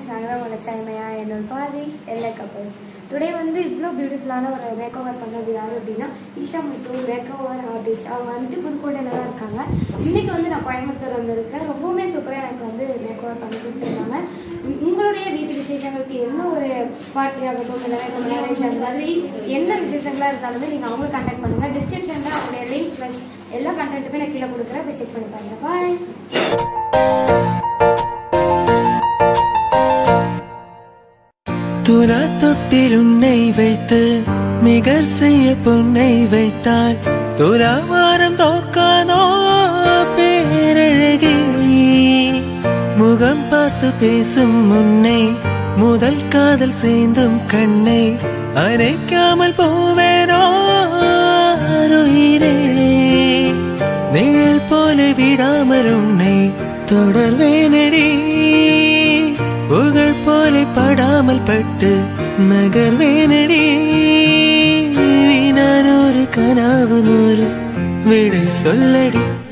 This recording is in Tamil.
நாங்கள் உங்களோட சேமையா என்னோட பாதி எல்லா கப்பல்ஸ் டுடே வந்து இவ்வளோ பியூட்டிஃபுல்லான ஒரு மேக் ஓவர் பண்ணுறது யார் அப்படின்னா Eesha Muthu makeover artist அவங்க வந்துட்டு புதுக்கோட்டையில் தான் இருக்காங்க இன்னைக்கு வந்து நான் கோயம்புத்தூர் வந்திருக்கேன் ரொம்பவுமே சூப்பராக எனக்கு வந்து மேக் ஓவர் பண்ணி கொடுத்துருக்காங்க உ- உங்களுடைய வீட்டு விசேஷங்களுக்கு என்ன ஒரு பார்ட்டி ஆகட்டும் இல்லைன்னா இப்போ மேரேஜ் அந்த மாதிரி எந்த விசேஷங்களாக இருந்தாலுமே நீங்கள் அவங்களை கான்டாக்ட் பண்ணுங்கள் டிஸ்கிரிப்ஷனில் அவங்களுடைய லிங்க் ப்ளஸ் எல்லா கண்டென்ட்டுமே நான் கீழே கொடுக்குறேன் போய் செக் பண்ணி பாருங்க பாய் துலா தொட்டில் உன்னை வைத்து மிகர் செய்ய பொன்னை வைத்தால் துலாவாரம் தோற்காதோ பேரழகி முகம் பார்த்து பேசும் முன்னை முதல் காதல் சேர்ந்தும் கண்ணை அரைக்காமல் போவேனோ உயிரே நிழல் போல விடாமல் உன்னை தொடர்வேனடி புகழ் போல படாமல் பட்டு நகர்வேனடி நான் ஒரு கனாவு நூறு விடை சொல்லடி